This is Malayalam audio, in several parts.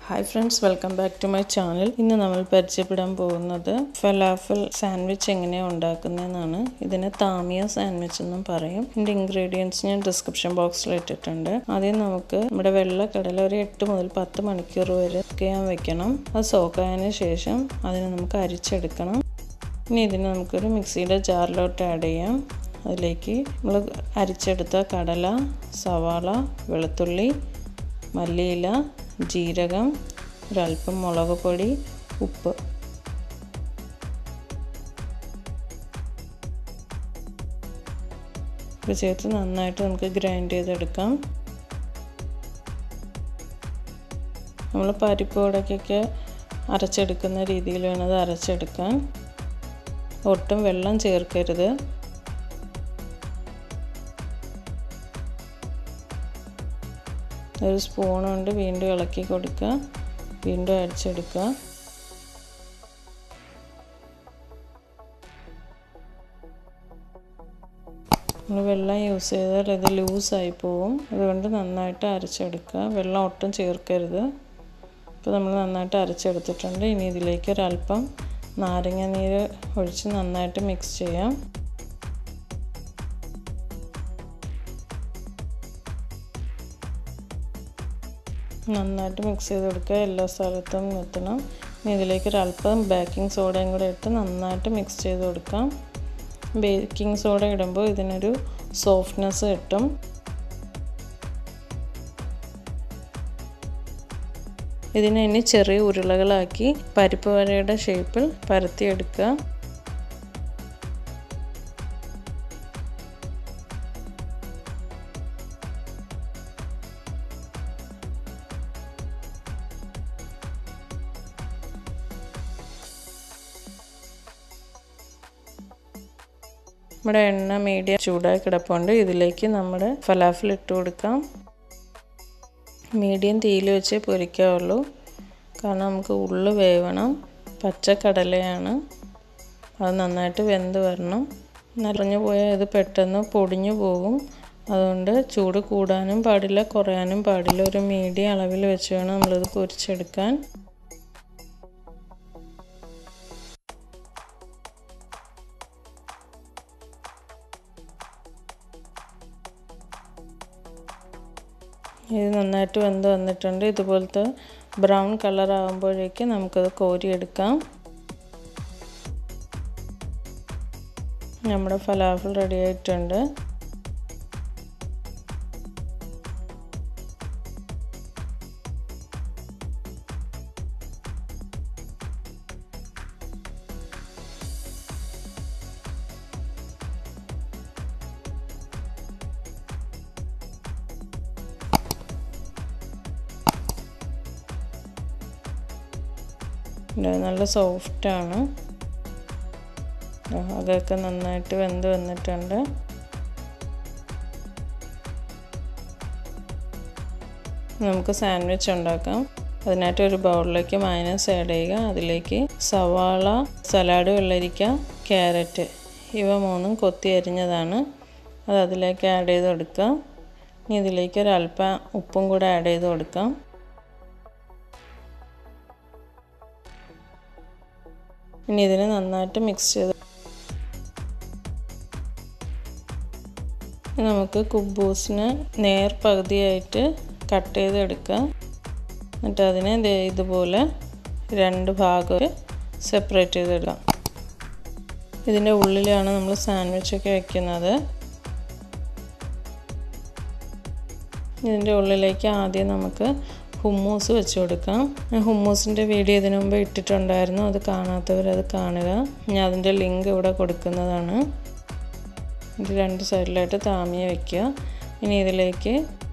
hi friends welcome back to my channel ഇന്ന് നമ്മൾ പരിചയപ്പെടാൻ പോകുന്നത് ഫലാഫൽ സാൻഡ്വിച്ച് എങ്ങനെയാണ് ഉണ്ടാക്കുന്നതെന്നാണ് ഇതിനെ താമിയ സാൻഡ്വിച്ച് എന്നും പറയും ഇതിൻ്റെ ഇൻഗ്രീഡിയൻസ് ഞാൻ ഡിസ്ക്രിപ്ഷൻ ബോക്സിൽ ഇട്ടിട്ടുണ്ട് ആദ്യം നമുക്ക് നമ്മുടെ വെള്ളക്കടല ഒരു എട്ട് മുതൽ പത്ത് മണിക്കൂർ വരെ ചെയ്യാൻ വെക്കണം അത് സോക്കായതിന് ശേഷം അതിനെ നമുക്ക് അരിച്ചെടുക്കണം ഇനി ഇതിനെ നമുക്കൊരു മിക്സിയുടെ ജാറിലോട്ട് ആഡ് ചെയ്യാം അതിലേക്ക് നമ്മൾ അരിച്ചെടുത്ത കടല സവാള വെളുത്തുള്ളി മല്ലിയില ജീരകം ഒരല്പം മുളക് പൊടി ഉപ്പ് ഇത് ചേർത്ത് നന്നായിട്ട് നമുക്ക് ഗ്രൈൻഡ് ചെയ്തെടുക്കാം നമ്മൾ പരിപ്പ് വടക്കൊക്കെ അരച്ചെടുക്കുന്ന രീതിയിൽ വേണം അത് അരച്ചെടുക്കാൻ ഒട്ടും വെള്ളം ചേർക്കരുത് ഒരു സ്പൂൺ കൊണ്ട് വീണ്ടും ഇളക്കി കൊടുക്കുക വീണ്ടും അരിച്ചെടുക്കുക നമ്മൾ വെള്ളം യൂസ് ചെയ്താൽ ഇത് ലൂസായി പോവും അതുകൊണ്ട് നന്നായിട്ട് അരച്ചെടുക്കുക വെള്ളം ഒട്ടും ചേർക്കരുത് ഇപ്പോൾ നമ്മൾ നന്നായിട്ട് അരച്ചെടുത്തിട്ടുണ്ട് ഇനി ഇതിലേക്ക് ഒരല്പം നാരങ്ങ നീര് ഒഴിച്ച് നന്നായിട്ട് മിക്സ് ചെയ്യാം നന്നായിട്ട് മിക്സ് ചെയ്ത് കൊടുക്കുക എല്ലാ സ്ഥലത്തും എത്തണം ഇനി ഇതിലേക്ക് ഒരല്പം ബേക്കിംഗ് സോഡയും കൂടെ ഇട്ട് നന്നായിട്ട് മിക്സ് ചെയ്ത് കൊടുക്കാം ബേക്കിംഗ് സോഡ ഇടുമ്പോൾ ഇതിനൊരു സോഫ്റ്റ്നെസ് കിട്ടും ഇതിനെ ഇനി ചെറിയ ഉരുളകളാക്കി പരിപ്പ് വരയുടെ ഷേപ്പിൽ പരത്തിയെടുക്കുക നമ്മുടെ എണ്ണ മീഡിയം ചൂടായി കിടപ്പുണ്ട് ഇതിലേക്ക് നമ്മുടെ ഫലാഫിൽ ഇട്ട് കൊടുക്കാം മീഡിയം തീയിൽ വെച്ച് പൊരിക്കാവുള്ളൂ കാരണം നമുക്ക് ഉള്ളു വേവണം പച്ചക്കടലയാണ് അത് നന്നായിട്ട് വെന്ത് വരണം നിറഞ്ഞു പോയാൽ ഇത് പെട്ടെന്ന് പൊടിഞ്ഞു പോകും അതുകൊണ്ട് ചൂട് കൂടാനും പാടില്ല കുറയാനും പാടില്ല ഒരു മീഡിയം അളവിൽ വെച്ച് വേണം നമ്മളിത് പൊരിച്ചെടുക്കാൻ ഇത് നന്നായിട്ട് വെന്ത് വന്നിട്ടുണ്ട് ഇതുപോലത്തെ ബ്രൗൺ കളർ ആകുമ്പോഴേക്ക് നമുക്കത് കോരിയെടുക്കാം നമ്മുടെ ഫലാഫിൽ റെഡി ആയിട്ടുണ്ട് നല്ല സോഫ്റ്റാണ് അതൊക്കെ നന്നായിട്ട് വെന്ത് വന്നിട്ടുണ്ട് നമുക്ക് സാൻഡ്വിച്ച് ഉണ്ടാക്കാം അതിനായിട്ട് ഒരു ബൗളിലേക്ക് മൈനസ് ആഡ് ചെയ്യുക അതിലേക്ക് സവാള സലാഡ് വെള്ളരിക്ക ക്യാരറ്റ് ഇവ മൂന്നും കൊത്തി അരിഞ്ഞതാണ് അത് അതിലേക്ക് ആഡ് ചെയ്ത് കൊടുക്കുക ഇനി ഇതിലേക്ക് ഒരു അല്പം ഉപ്പും കൂടെ ആഡ് ചെയ്ത് കൊടുക്കാം ഇനി ഇതിനെ നന്നായിട്ട് മിക്സ് ചെയ്ത് നമുക്ക് കുബൂസിന് നേർ പകുതിയായിട്ട് കട്ട് ചെയ്തെടുക്കാം എന്നിട്ട് അതിനെ ഇതുപോലെ രണ്ട് ഭാഗം സെപ്പറേറ്റ് ചെയ്തിടാം ഇതിൻ്റെ ഉള്ളിലാണ് നമ്മൾ സാൻഡ്വിച്ചൊക്കെ വെക്കുന്നത് ഇതിൻ്റെ ഉള്ളിലേക്ക് ആദ്യം നമുക്ക് ഹുമ്മൂസ് വെച്ച് കൊടുക്കാം ഹുമ്മൂസിൻ്റെ വീഡിയോ ഇതിനു മുമ്പ് ഇട്ടിട്ടുണ്ടായിരുന്നു അത് കാണാത്തവർ അത് കാണുക ഞാൻ അതിൻ്റെ ലിങ്ക് ഇവിടെ കൊടുക്കുന്നതാണ് ഇത് രണ്ട് സൈഡിലായിട്ട് താമിയ വയ്ക്കുക ഇനി ഇതിലേക്ക്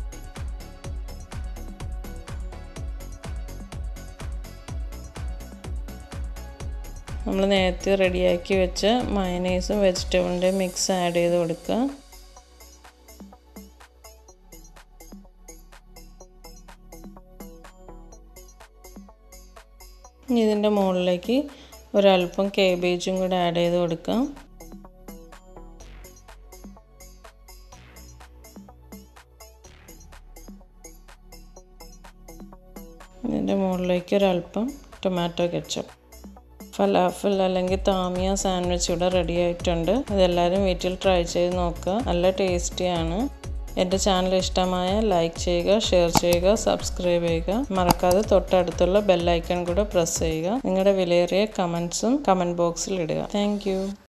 നമ്മൾ നേരത്തെ റെഡിയാക്കി വെച്ച മയനൈസും വെജിറ്റബിളിൻ്റെ മിക്സ് ആഡ് ചെയ്ത് കൊടുക്കുക ഇനി ഇതിൻ്റെ മുകളിലേക്ക് ഒരല്പം കേബേജും കൂടെ ആഡ് ചെയ്ത് കൊടുക്കാം ഇതിൻ്റെ മുകളിൽ മുകളിലേക്ക് ഒരല്പം ടൊമാറ്റോ കെച്ചപ്പ് ഫലാഫിൽ അല്ലെങ്കിൽ താമിയ സാൻഡ്വിച്ച് ഇവിടെ റെഡി ആയിട്ടുണ്ട് ഇതെല്ലാവരും വീട്ടിൽ ട്രൈ ചെയ്ത് നോക്കുക നല്ല ടേസ്റ്റിയാണ് എൻ്റെ ചാനൽ ഇഷ്ടമായ ലൈക്ക് ചെയ്യുക ഷെയർ ചെയ്യുക സബ്സ്ക്രൈബ് ചെയ്യുക മറക്കാതെ തൊട്ടടുത്തുള്ള ബെല്ലൈക്കൺ കൂടെ പ്രസ് ചെയ്യുക നിങ്ങളുടെ വിലയേറിയ കമൻസും കമൻറ്റ് ബോക്സിൽ ഇടുക താങ്ക്